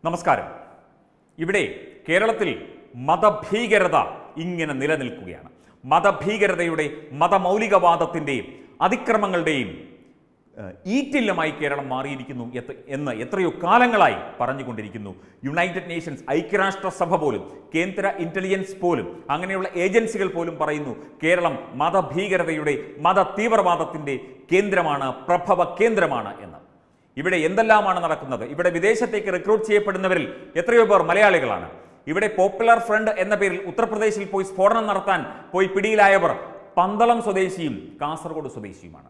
നമസ്കാരം ഇവിടെ കേരളത്തിൽ മതഭീകരത ഇങ്ങനെ നിലനിൽക്കുകയാണ് മതഭീകരതയുടെ മതമൗലികവാദത്തിൻ്റെയും അതിക്രമങ്ങളുടെയും ഏഹ്, ഈറ്റില്ലമായി കേരളം മാറിയിരിക്കുന്നു എത്ത- എന്ന് എത്രയോ കാലങ്ങളായി പറഞ്ഞുകൊണ്ടിരിക്കുന്നു യുണൈറ്റഡ് നേഷൻസ് ഐക്യരാഷ്ട്രസഭ പോലും കേന്ദ്ര ഇന്റലിജൻസ് പോലും അങ്ങനെയുള്ള ഏജൻസികൾ പോലും പറയുന്നു കേരളം മതഭീകരതയുടെ മത തീവ്രവാദത്തിൻ്റെ കേന്ദ്രമാണ് പ്രഭവ കേന്ദ്രമാണ് എന്ന് ഇവിടെ എന്തെല്ലാമാണ് നടക്കുന്നത് ഇവിടെ വിദേശത്തേക്ക് റിക്രൂട്ട് ചെയ്യപ്പെടുന്നവരിൽ എത്രയോ പേർ മലയാളികളാണ് ഇവിടെ പോപ്പുലർ ഫ്രണ്ട് എന്ന പേരിൽ ഉത്തർപ്രദേശിൽ പോയി സ്ഫോടനം നടത്താൻ പോയി പിടിയിലായവർ പന്തളം സ്വദേശിയും കാസർഗോഡ് സ്വദേശിയുമാണ്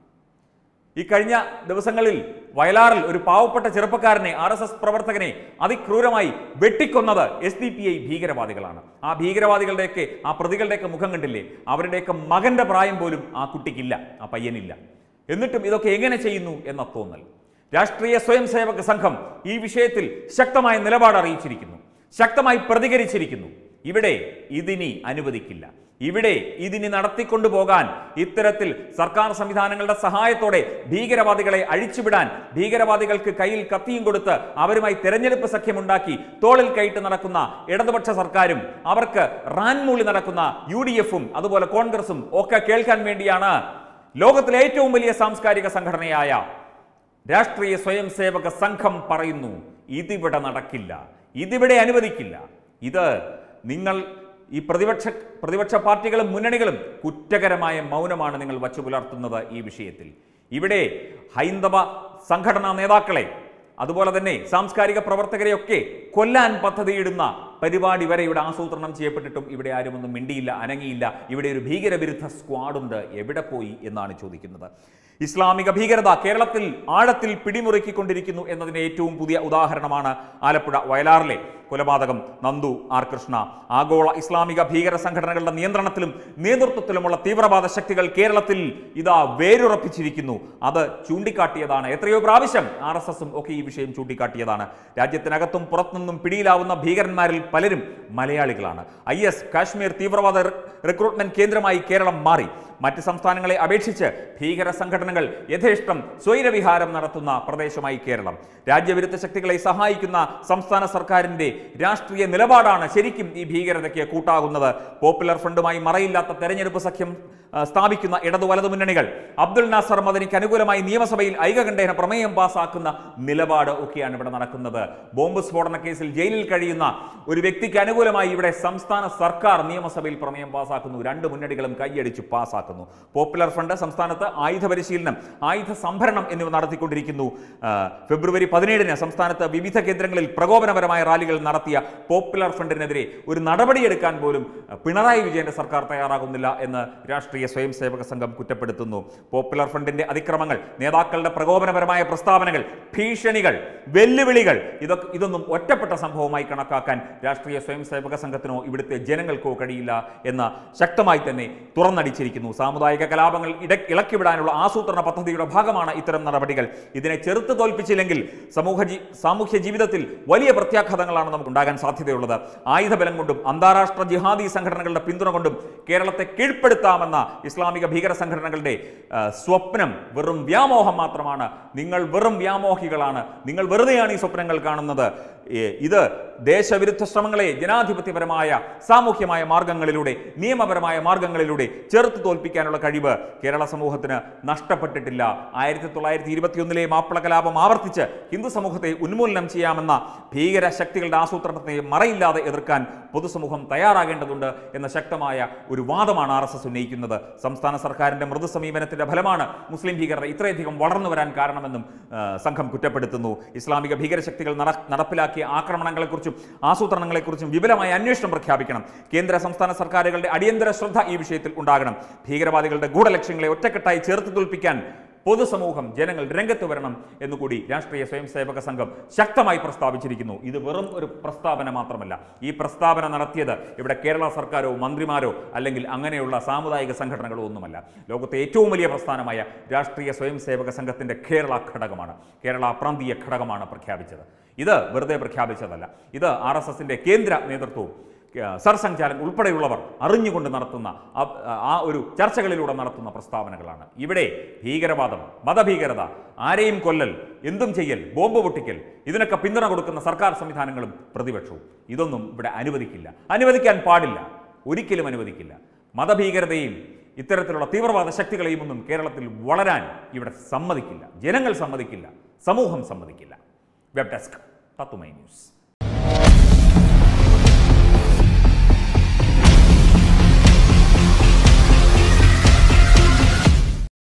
ഈ കഴിഞ്ഞ ദിവസങ്ങളിൽ വയലാറിൽ ഒരു പാവപ്പെട്ട ചെറുപ്പക്കാരനെ ആർ എസ് എസ് പ്രവർത്തകനെ അതിക്രൂരമായി വെട്ടിക്കൊന്നത് എസ് ഡി പി ഐ ഭീകരവാദികളാണ് ആ ഭീകരവാദികളുടെയൊക്കെ ആ പ്രതികളുടെയൊക്കെ മുഖം കണ്ടില്ലേ അവരുടെയൊക്കെ മകന്റെ പ്രായം പോലും ആ കുട്ടിക്കില്ല ആ പയ്യനില്ല എന്നിട്ടും ഇതൊക്കെ എങ്ങനെ ചെയ്യുന്നു എന്ന തോന്നൽ രാഷ്ട്രീയ സ്വയം സേവക സംഘം ഈ വിഷയത്തിൽ ശക്തമായ നിലപാട് അറിയിച്ചിരിക്കുന്നു ശക്തമായി പ്രതികരിച്ചിരിക്കുന്നു ഇവിടെ ഇതിനി അനുവദിക്കില്ല ഇവിടെ ഇതിനി നടത്തിക്കൊണ്ടുപോകാൻ ഇത്തരത്തിൽ സർക്കാർ സംവിധാനങ്ങളുടെ സഹായത്തോടെ ഭീകരവാദികളെ അഴിച്ചുവിടാൻ ഭീകരവാദികൾക്ക് കയ്യിൽ കത്തിയും കൊടുത്ത് അവരുമായി തെരഞ്ഞെടുപ്പ് സഖ്യമുണ്ടാക്കി തോളിൽ കയറ്റ് നടക്കുന്ന ഇടതുപക്ഷ സർക്കാരും അവർക്ക് റാൻമൂളി നടക്കുന്ന യു ഡി എഫും അതുപോലെ കോൺഗ്രസും ഒക്കെ കേൾക്കാൻ വേണ്ടിയാണ് ലോകത്തിലെ ഏറ്റവും വലിയ സാംസ്കാരിക സംഘടനയായ രാഷ്ട്രീയ സ്വയം സേവക സംഘം പറയുന്നു ഇതിവിടെ നടക്കില്ല ഇതിവിടെ അനുവദിക്കില്ല ഇത് നിങ്ങൾ ഈ പ്രതിപക്ഷ പ്രതിപക്ഷ പാർട്ടികളും മുന്നണികളും കുറ്റകരമായ മൗനമാണ് നിങ്ങൾ വച്ചു പുലർത്തുന്നത് ഈ വിഷയത്തിൽ ഇവിടെ ഹൈന്ദവ സംഘടനാ നേതാക്കളെ അതുപോലെ തന്നെ സാംസ്കാരിക പ്രവർത്തകരെയൊക്കെ കൊല്ലാൻ പദ്ധതിയിടുന്ന പരിപാടി വരെ ഇവിടെ ആസൂത്രണം ചെയ്യപ്പെട്ടിട്ടും ഇവിടെ ആരും ഒന്നും മിണ്ടിയില്ല അനങ്ങിയില്ല ഇവിടെ ഒരു ഭീകരവിരുദ്ധ സ്ക്വാഡുണ്ട് എവിടെ പോയി എന്നാണ് ചോദിക്കുന്നത് ഇസ്ലാമിക ഭീകരത കേരളത്തിൽ ആഴത്തിൽ പിടിമുറുക്കിക്കൊണ്ടിരിക്കുന്നു എന്നതിന് ഏറ്റവും പുതിയ ഉദാഹരണമാണ് ആലപ്പുഴ വയലാറിലെ കൊലപാതകം നന്ദു ആർ കൃഷ്ണ ആഗോള ഇസ്ലാമിക ഭീകര സംഘടനകളുടെ നിയന്ത്രണത്തിലും നേതൃത്വത്തിലുമുള്ള തീവ്രവാദ ശക്തികൾ കേരളത്തിൽ ഇതാ വേരുറപ്പിച്ചിരിക്കുന്നു അത് ചൂണ്ടിക്കാട്ടിയതാണ് എത്രയോ പ്രാവശ്യം ആർ എസ് എസും ഒക്കെ ഈ വിഷയം ചൂണ്ടിക്കാട്ടിയതാണ് രാജ്യത്തിനകത്തും പുറത്തുനിന്നും പിടിയിലാവുന്ന ഭീകരന്മാരിൽ പലരും മലയാളികളാണ് ഐ എസ് കാശ്മീർ തീവ്രവാദ റി- റിക്രൂട്ട്മെന്റ് കേന്ദ്രമായി കേരളം മാറി മറ്റ് സംസ്ഥാനങ്ങളെ അപേക്ഷിച്ച് ഭീകര സംഘടനകൾ യഥേഷ്ടം സ്വൈരവിഹാരം നടത്തുന്ന പ്രദേശമായി കേരളം രാജ്യവിരുദ്ധ ശക്തികളെ സഹായിക്കുന്ന സംസ്ഥാന സർക്കാരിന്റെ രാഷ്ട്രീയ നിലപാടാണ് ശരിക്കും ഈ ഭീകരതയ്ക്ക് കൂട്ടാകുന്നത് പോപ്പുലർ ഫ്രണ്ടുമായി മറയില്ലാത്ത തെരഞ്ഞെടുപ്പ് സഖ്യം ആ, സ്ഥാപിക്കുന്ന ഇടതു വലതു മുന്നണികൾ അബ്ദുൽ നാസർ മദനിക്ക് അനുകൂലമായി നിയമസഭയിൽ ഐകകണ്ഠേന പ്രമേയം പാസാക്കുന്ന നിലപാട് ഒക്കെയാണ് ഇവിടെ നടക്കുന്നത് ബോംബ് സ്ഫോടന കേസിൽ ജയിലിൽ കഴിയുന്ന ഒരു വ്യക്തിക്ക് അനുകൂലമായി ഇവിടെ സംസ്ഥാന സർക്കാർ നിയമസഭയിൽ പ്രമേയം പാസാക്കുന്നു രണ്ട് മുന്നണികളും കൈയടിച്ച് പാസാക്കുന്നു പോപ്പുലർ ഫ്രണ്ട് സംസ്ഥാനത്ത് ആയുധ പരിശീലനം ആയുധ സംഭരണം എന്നിവ നടത്തിക്കൊണ്ടിരിക്കുന്നു ആ, ഫെബ്രുവരി പതിനേഴിന് സംസ്ഥാനത്ത് വിവിധ കേന്ദ്രങ്ങളിൽ പ്രകോപനപരമായ റാലികൾ നടത്തിയ പോപ്പുലർ ഫ്രണ്ടിനെതിരെ ഒരു നടപടിയെടുക്കാൻ പോലും ആ, പിണറായി വിജയന്റെ സർക്കാർ തയ്യാറാകുന്നില്ല എന്ന് രാഷ്ട്രീയ സ്വയം സേവക സംഘം കുറ്റപ്പെടുത്തുന്നു പോപ്പുലർ ഫ്രണ്ടിന്റെ അതിക്രമങ്ങൾ നേതാക്കളുടെ പ്രകോപനപരമായ പ്രസ്താവനകൾ ഭീഷണികൾ വെല്ലുവിളികൾ ഇതൊക്കെ ഇതൊന്നും ഒറ്റപ്പെട്ട സംഭവമായി കണക്കാക്കാൻ രാഷ്ട്രീയ സ്വയം സേവക സംഘത്തിനോ ഇവിടുത്തെ ജനങ്ങൾക്കോ കഴിയില്ല എന്ന് ശക്തമായി തന്നെ തുറന്നടിച്ചിരിക്കുന്നു സാമുദായിക കലാപങ്ങൾ ഇട ഇളക്കിവിടാനുള്ള ആസൂത്രണ പദ്ധതിയുടെ ഭാഗമാണ് ഇത്തരം നടപടികൾ ഇതിനെ ചെറുത്ത് തോൽപ്പിച്ചില്ലെങ്കിൽ സമൂഹ ജീ സാമൂഹ്യ ജീവിതത്തിൽ വലിയ പ്രത്യാഘാതങ്ങളാണ് നമുക്ക് ഉണ്ടാകാൻ സാധ്യതയുള്ളത് ആയുധബലം കൊണ്ടും അന്താരാഷ്ട്ര ജിഹാദി സംഘടനകളുടെ പിന്തുണ കൊണ്ടും കേരളത്തെ കീഴ്പ്പെടുത്താമെന്ന ഇസ്ലാമിക ഭീകര സംഘടനകളുടെ ആ, സ്വപ്നം വെറും വ്യാമോഹം മാത്രമാണ് നിങ്ങൾ വെറും വ്യാമോഹികളാണ് നിങ്ങൾ വെറുതെയാണ് ഈ സ്വപ്നങ്ങൾ കാണുന്നത് ഏ, ഇത് ദേശവിരുദ്ധ ശ്രമങ്ങളെ ജനാധിപത്യപരമായ സാമൂഹ്യമായ മാർഗങ്ങളിലൂടെ നിയമപരമായ മാർഗങ്ങളിലൂടെ ചെറുത്ത് തോൽപ്പിക്കാനുള്ള കഴിവ് കേരള സമൂഹത്തിന് നഷ്ടപ്പെട്ടിട്ടില്ല ആയിരത്തി തൊള്ളായിരത്തി ഇരുപത്തിയൊന്നിലെ മാപ്പിള കലാപം ആവർത്തിച്ച് ഹിന്ദു സമൂഹത്തെ ഉന്മൂലനം ചെയ്യാമെന്ന ഭീകര ശക്തികളുടെ ആസൂത്രണത്തെ മറയില്ലാതെ എതിർക്കാൻ പൊതുസമൂഹം തയ്യാറാകേണ്ടതുണ്ട് എന്ന ശക്തമായ ഒരു വാദമാണ് ആർ എസ് എസ് ഉന്നയിക്കുന്നത് സംസ്ഥാന സർക്കാരിന്റെ മൃദു സമീപനത്തിന്റെ ഫലമാണ് മുസ്ലിം ഭീകരത ഇത്രയധികം വളർന്നു വരാൻ കാരണമെന്നും ആ, സംഘം കുറ്റപ്പെടുത്തുന്നു ഇസ്ലാമിക ഭീകരശക്തികൾ നട- നടപ്പിലാക്കിയ ആക്രമണങ്ങളെക്കുറിച്ചും ആസൂത്രണങ്ങളെക്കുറിച്ചും വിപുലമായ അന്വേഷണം പ്രഖ്യാപിക്കണം കേന്ദ്ര സംസ്ഥാന സർക്കാരുകളുടെ അടിയന്തര ശ്രദ്ധ ഈ വിഷയത്തിൽ ഉണ്ടാകണം ഭീകരവാദികളുടെ ഗൂഢലക്ഷ്യങ്ങളെ ഒറ്റക്കെട്ടായി ചേർത്ത് തോൽപ്പിക്കാൻ പൊതുസമൂഹം ജനങ്ങൾ രംഗത്ത് വരണം എന്നുകൂടി രാഷ്ട്രീയ സ്വയം സേവക സംഘം ശക്തമായി പ്രസ്താവിച്ചിരിക്കുന്നു ഇത് വെറും ഒരു പ്രസ്താവന മാത്രമല്ല ഈ പ്രസ്താവന നടത്തിയത് ഇവിടെ കേരള സർക്കാരോ മന്ത്രിമാരോ അല്ലെങ്കിൽ അങ്ങനെയുള്ള സാമുദായിക സംഘടനകളോ ഒന്നുമല്ല ലോകത്തെ ഏറ്റവും വലിയ പ്രസ്ഥാനമായ രാഷ്ട്രീയ സ്വയം സേവക സംഘത്തിന്റെ കേരള ഘടകമാണ് കേരള പ്രാന്തീയ ഘടകമാണ് പ്രഖ്യാപിച്ചത് ഇത് വെറുതെ പ്രഖ്യാപിച്ചതല്ല ഇത് ആർ എസ് എസിന്റെ കേന്ദ്ര നേതൃത്വവും ആ, സർ സംഘാലക് ഉൾപ്പെടെയുള്ളവർ അറിഞ്ഞുകൊണ്ട് നടത്തുന്ന ആ- ആ ഒരു ചർച്ചകളിലൂടെ നടത്തുന്ന പ്രസ്താവനകളാണ് ഇവിടെ ഭീകരവാദം മതഭീകരത ആരെയും കൊല്ലൽ എന്തും ചെയ്യൽ ബോംബ് പൊട്ടിക്കൽ ഇതിനൊക്കെ പിന്തുണ കൊടുക്കുന്ന സർക്കാർ സംവിധാനങ്ങളും പ്രതിപക്ഷവും ഇതൊന്നും ഇവിടെ അനുവദിക്കില്ല അനുവദിക്കാൻ പാടില്ല ഒരിക്കലും അനുവദിക്കില്ല മതഭീകരതയും ഇത്തരത്തിലുള്ള തീവ്രവാദ ശക്തികളെയും ഒന്നും കേരളത്തിൽ വളരാൻ ഇവിടെ സമ്മതിക്കില്ല ജനങ്ങൾ സമ്മതിക്കില്ല സമൂഹം സമ്മതിക്കില്ല വെബ് ഡെസ്ക് തത്തുമൈ ന്യൂസ്